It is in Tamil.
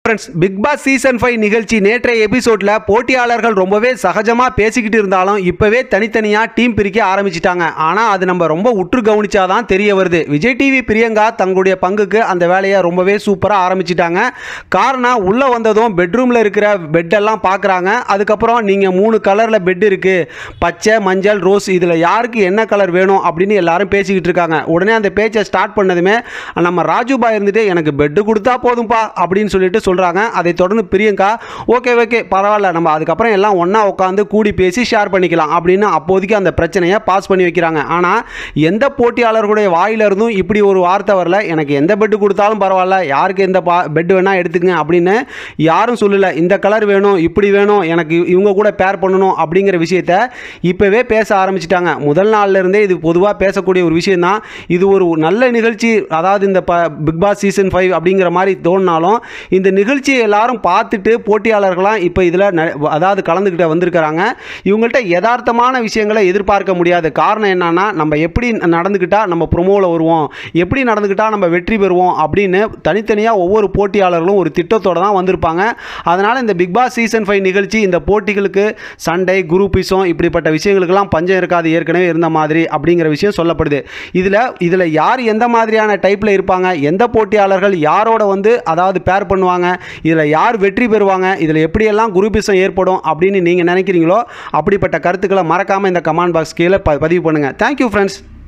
friends Bigg Boss season five நிகழ்ச்சி நேற்றைய எபிசோட்ல போட்டியாளர்கள் ரொம்பவே சகஜமாக பேசிக்கிட்டு இருந்தாலும் இப்போவே தனித்தனியாக டீம் பிரிக்க ஆரம்பிச்சிட்டாங்க ஆனால் அது நம்ம ரொம்ப உற்று கவனிச்சாதான் தெரிய வருது விஜய் டிவி பிரியங்கா தங்களுடைய பங்குக்கு அந்த வேலையை ரொம்பவே சூப்பராக ஆரம்பிச்சிட்டாங்க காரணம் உள்ளே வந்ததும் பெட்ரூமில் இருக்கிற பெட்டெல்லாம் பார்க்குறாங்க அதுக்கப்புறம் நீங்கள் மூணு கலரில் பெட் இருக்குது பச்சை மஞ்சள் ரோஸ் இதில் யாருக்கு என்ன கலர் வேணும் அப்படின்னு எல்லாரும் பேசிக்கிட்டு இருக்காங்க உடனே அந்த பேச்சை ஸ்டார்ட் பண்ணதுமே நம்ம ராஜுபா இருந்துட்டு எனக்கு பெட்டு கொடுத்தா போதும்பா அப்படின்னு சொல்லிட்டு சொல்கிறாங்க அதை தொடர்ந்து பிரியங்கா ஓகே ஓகே பரவாயில்ல நம்ம அதுக்கப்புறம் எல்லாம் ஒன்றா உட்காந்து கூடி பேசி ஷேர் பண்ணிக்கலாம் அப்படின்னு அப்போதைக்கு அந்த பிரச்சனையை பாஸ் பண்ணி வைக்கிறாங்க ஆனால் எந்த போட்டியாளர்களுடைய வாயிலிருந்தும் இப்படி ஒரு வார்த்தை வரல எனக்கு எந்த பெட்டு கொடுத்தாலும் பரவாயில்ல யாருக்கு எந்த பா பெட் வேணால் எடுத்துங்க அப்படின்னு யாரும் சொல்லலை இந்த கலர் வேணும் இப்படி வேணும் எனக்கு இவங்க கூட பேர் பண்ணணும் அப்படிங்கிற விஷயத்த இப்போவே பேச ஆரம்பிச்சிட்டாங்க முதல் நாள்ல இருந்தே இது பொதுவாக பேசக்கூடிய ஒரு விஷயம் தான் இது ஒரு நல்ல நிகழ்ச்சி அதாவது இந்த ப பிக் பாஸ் சீசன் ஃபைவ் அப்படிங்கிற மாதிரி தோணினாலும் இந்த நிகழ்ச்சியை எல்லாரும் பார்த்துட்டு போட்டியாளர்களாம் இப்போ இதில் அதாவது கலந்துக்கிட்ட வந்திருக்கிறாங்க இவங்கள்ட்ட யதார்த்தமான விஷயங்களை எதிர்பார்க்க முடியாது காரணம் என்னன்னா நம்ம எப்படி நடந்துக்கிட்டால் நம்ம ப்ரொமோவில் வருவோம் எப்படி நடந்துக்கிட்டால் நம்ம வெற்றி பெறுவோம் அப்படின்னு தனித்தனியாக ஒவ்வொரு போட்டியாளர்களும் ஒரு திட்டத்தோடு தான் வந்திருப்பாங்க அதனால் இந்த பிக் பாஸ் சீசன் ஃபைவ் நிகழ்ச்சி இந்த போட்டிகளுக்கு சண்டை குரூப்பிசம் இப்படிப்பட்ட விஷயங்களுக்கெல்லாம் பஞ்சம் இருக்காது ஏற்கனவே இருந்த மாதிரி அப்படிங்கிற விஷயம் சொல்லப்படுது இதில் இதில் யார் எந்த மாதிரியான டைப்பில் இருப்பாங்க எந்த போட்டியாளர்கள் யாரோட வந்து அதாவது பேர் பண்ணுவாங்க இதில் யார் வெற்றி பெறுவாங்க இதில் எப்படியெல்லாம் குரூப்பிசம் ஏற்படும் அப்படின்னு நீங்கள் நினைக்கிறீங்களோ அப்படிப்பட்ட கருத்துக்களை மறக்காமல் இந்த கமெண்ட் பாக்ஸ் கீழே ப பதிவு பண்ணுங்கள் தேங்க்யூ ஃப்ரெண்ட்ஸ்